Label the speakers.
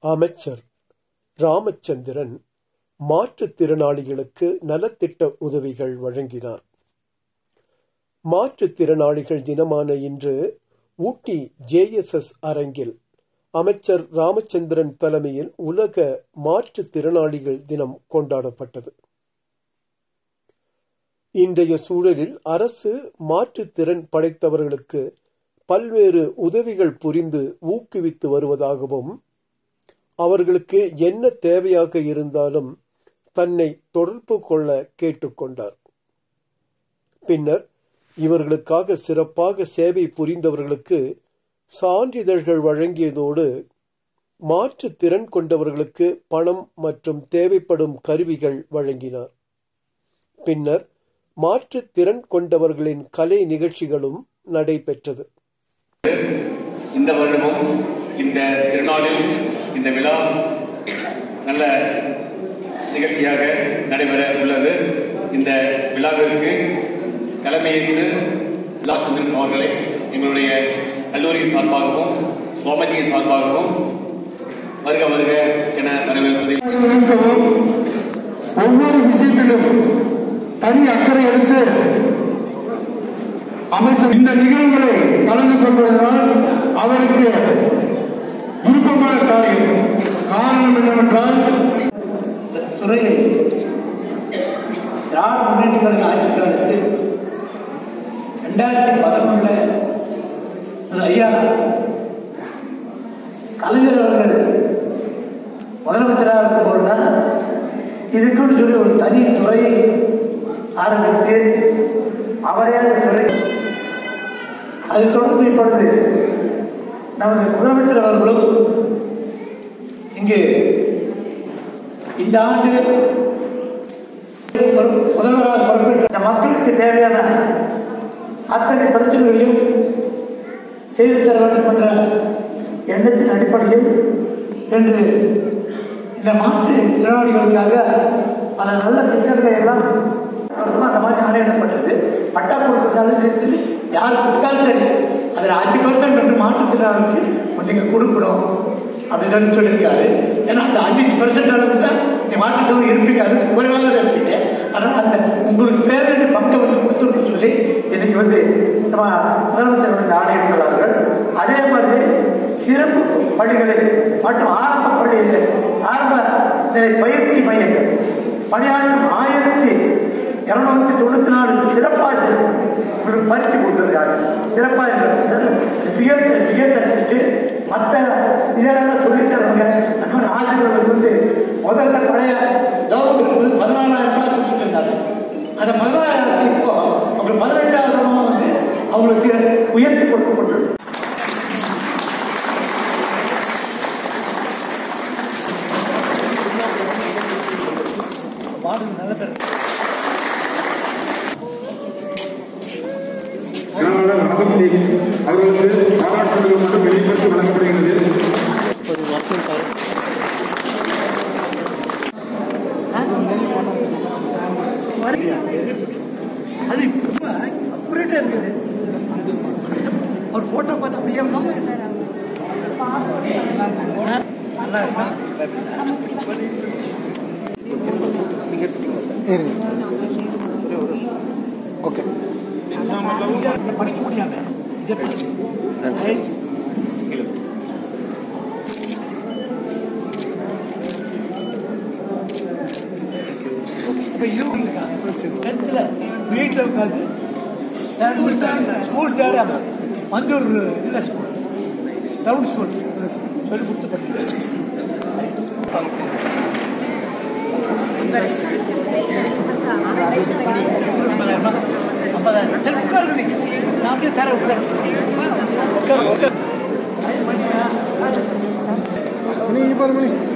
Speaker 1: அமைச்சர் ராமச்சந்திரன் மாற்றுத்திறனாளிகளுக்கு நலத்திட்ட உதவிகள் வழங்கினார் மாற்றுத்திறனாளிகள் தினமான இன்று ஊட்டி ஜேஎஸ்எஸ் அரங்கில் அமைச்சர் ராமச்சந்திரன் தலைமையில் உலக மாற்றுத்திறனாளிகள் தினம் கொண்டாடப்பட்டது இன்றைய சூழலில் அரசு மாற்றுத்திறன் படைத்தவர்களுக்கு பல்வேறு உதவிகள் புரிந்து ஊக்குவித்து வருவதாகவும் அவர்களுக்கு என்ன தேவையாக இருந்தாலும் தன்னை தொடர்பு கொள்ள கேட்டுக்கொண்டார் பின்னர் இவர்களுக்காக சிறப்பாக சேவை புரிந்தவர்களுக்கு சான்றிதழ்கள் வழங்கியதோடு மாற்றுத்திறன் கொண்டவர்களுக்கு பணம் மற்றும் தேவைப்படும் கருவிகள் வழங்கினார் பின்னர் மாற்றுத்திறன் கொண்டவர்களின் கலை நிகழ்ச்சிகளும் நடைபெற்றது
Speaker 2: இந்த வருடமும் இந்த திருநாளில் இந்த விழா நல்ல நிகழ்ச்சியாக நடைபெற உள்ளது இந்த விழாவிற்கு தலைமையேற்று விழாச்சந்திரன் அவர்களை எங்களுடைய கல்லூரி சார்பாகவும் சுவாமிஜி சார்பாகவும் வருக வருக என வரவேற்பதில்
Speaker 3: இருக்கவும் ஒவ்வொரு விஷயத்திலும் தனி அக்கறை எடுத்து அமைச்சர் இந்த நிகழ்வுகளை கலந்து கொள்வதனால் அவருக்கு விருப்பமான காரியம் காரணம் என்னவென்றால்
Speaker 4: இந்த துறையை திராவிட முன்னேற்ற கழக ஆட்சி காலத்தில் ரெண்டாயிரத்தி பதினொன்றில் ஐயா கலைஞர் அவர்கள் முதலமைச்சராக இருக்கும்போது தான் இதுக்குன்னு சொல்லி ஒரு தனி துறையை ஆரம்பித்து அவரே அந்த துறை அதை தொடர்ந்து இப்பொழுது நமது முதலமைச்சர் அவர்களும் இங்கு இந்த ஆண்டு பொறு- முதல்வராக பொறுப்பேற்ற இந்த மக்களுக்கு தேவையான அத்தனை பிரச்சனைகளையும் செய்து தர வேண்டும் என்ற எண்ணத்தின் அடிப்படையில் இன்று இந்த மாற்று திறனாளிகளுக்காக பல நல்ல திட்டங்களை எல்லாம் ரொம்ப அந்த மாதிரி ஆணையிடப்பட்டது பட்டா கொடுக்கறதாலும் சரி சரி யார் கொடுத்தாலும் சரி அதில் அஞ்சு பர்சன்ட் வந்து மாற்றுத்திறனாளிக்கு நீங்கள் கொடுக்கணும் அப்படின்னு சொல்லி சொல்லியிருக்காரு ஏன்னா அந்த அஞ்சு பர்சன்ட் அளவுக்கு தான் நீ மாற்றத்தில் இருப்பீங்க அது குறைவாக தான் இருப்பீங்க ஆனால் அந்த உங்களுக்கு பேரண்டு பங்கை வந்து கொடுத்துருன்னு சொல்லி இன்னைக்கு வந்து நம்ம முதலமைச்சர் வந்து ஆணையிட்டுள்ளார்கள் அதே மாதிரி சிறப்பு பள்ளிகளில் மற்றும் ஆரம்ப பள்ளி ஆரம்ப நிலை பயிற்சி மையங்கள் பணியாற்றும் ஆயிரத்தி இரநூத்தி தொண்ணூற்றி நாலு சிறப்பாசிரியர்கள் இவருக்கு பரிசு கொடுத்துருக்காங்க சிறப்பாக ஃபிகர் ஃபிகர் தட்டிட்டு மற்ற இதெல்லாம் சொல்லித்தரவங்க அந்த மாதிரி ஆசிரியர்களுக்கு வந்து முதல்ல பழைய கவர்மெண்ட் இருக்கும்போது பதினாலாயிரம் ரூபாய் கொடுத்துட்டு இருந்தாங்க அந்த பதினாலாயிரத்தி இப்போ அவங்களுக்கு பதினெட்டாயிரம் ரூபாய் வந்து அவங்களுக்கு உயர்த்தி கொடுக்கப்பட்டுள்ளது நல்ல பேர்
Speaker 5: கணவனாளர் ராகவதி அவர்களுக்கு பாராட்டு சான்றிதழ் மற்றும் வெளிப்பரிசு வழங்கப்படுகிறது
Speaker 4: அது ரொம்ப அக்குரேட்டாக இருக்குது ஒரு ஃபோட்டோ பார்த்து அப்படியே நல்லா இருக்கா
Speaker 3: ஓகே
Speaker 4: இதை படிக்க முடியாம இதை படிக்க இப்போ இது டென்த்தில் வீட்டில் உட்காந்து ஸ்கூல் தேடாம மந்தூர் இதில் ஸ்கூல் டவுன் ஸ்கூல் சொல்லி கொடுத்து படிக்கிறேன் ஐம்பதாயிரம் சரி உட்காருங்க நீங்க நான் அப்படியே தரேன் உட்காரு உட்காரு உட்காரு
Speaker 3: மணி இங்கே பாரு மணி